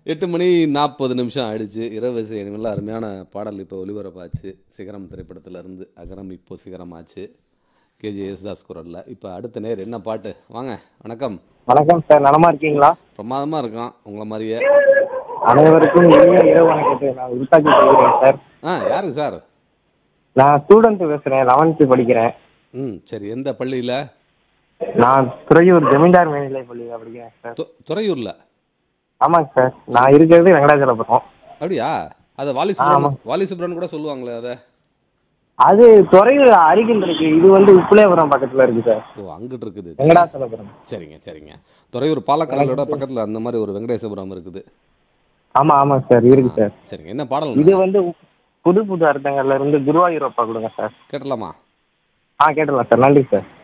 எட்டு மணி நாற்பது நிமிஷம் ஆயிடுச்சு இரவு செய்யணுங்கள அருமையான பாடல் இப்போ ஒலிபரப்பாச்சு சிகரம் திரைப்படத்துல இருந்து அகரம் இப்போ சிகரமாச்சு கேஜி யேசுதாஸ் குரல்ல இப்போ அடுத்த நேர் என்ன பாட்டு வாங்க வணக்கம் வணக்கம் சார் நலமா இருக்கீங்களா பிரமாதமாக இருக்கான் உங்களை மாதிரியே அனைவருக்கும் இனிய இரவு வணக்கத்தை நான் உருத்தாக்கி பேசுகிறேன் சார் ஆ யாருங்க சார் நான் ஸ்டூடெண்ட் பேசுறேன் லெவன்த்து படிக்கிறேன் ம் சரி எந்த பள்ளியில் நான் துறையூர் ஜமீன்தார் மேல்நிலை பள்ளியில் படிக்கிறேன் சார் து துறையூரில் ஆமாங்க சார் நான் இருக்கிறது வெங்கடாச்சலபுரம் அப்படியா அதை வாலி சுப்ரன் வாலி சுப்ரன் கூட சொல்லுவாங்களே அதை அது துறையூர் அருகில் இருக்கு இது வந்து உப்புலேபுரம் பக்கத்துல இருக்கு சார் ஓ அங்கிட்டு இருக்குது வெங்கடாச்சலபுரம் சரிங்க சரிங்க துறையூர் பாலக்கடலோட பக்கத்தில் அந்த மாதிரி ஒரு வெங்கடேசபுரம் இருக்குது ஆமா ஆமாங்க சார் இருக்கு சார் சரிங்க என்ன பாடல் இது வந்து புது புது அர்த்தங்கள்ல இருந்து குருவாயூரப்பா கொடுங்க சார் கேட்டலாமா ஆ கேட்டலாம் சார் நன்றி சார்